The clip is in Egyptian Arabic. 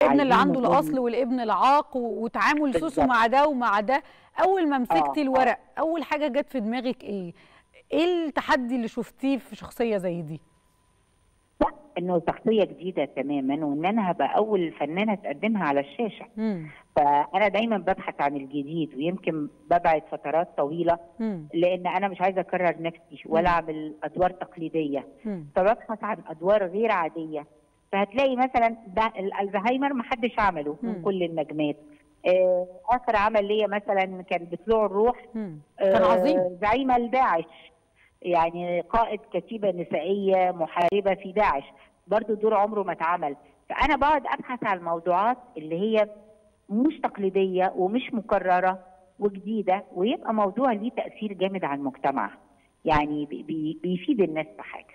الابن اللي عايزين عنده نكون- الاصل والابن العاق و- وتعامل سوسو بالظبط. مع ده ومع ده اول ما مسكتي آه، الورق اول حاجه جت في دماغك ايه ايه التحدي اللي شفتيه في شخصيه زي دي لا انه شخصيه جديده تماما وان انا هبقى اول فنانه تقدمها على الشاشه مم. فانا دايما ببحث عن الجديد ويمكن ببعد فترات طويله مم. لان انا مش عايزه اكرر نفسي ولا اعمل ادوار تقليديه مم. فببحث عن ادوار غير عاديه فهتلاقي مثلا ده الالزهايمر ما حدش عمله مم. من كل النجمات آه، اخر عمل ليا مثلا كان بطلوع الروح مم. كان آه، عظيم زعيمه لداعش يعني قائد كتيبه نسائيه محاربه في داعش برضو دور عمره ما اتعمل فانا بقعد ابحث عن الموضوعات اللي هي مش تقليديه ومش مكرره وجديده ويبقى موضوع ليه تاثير جامد على المجتمع يعني بي- بي- بيفيد الناس بحاجه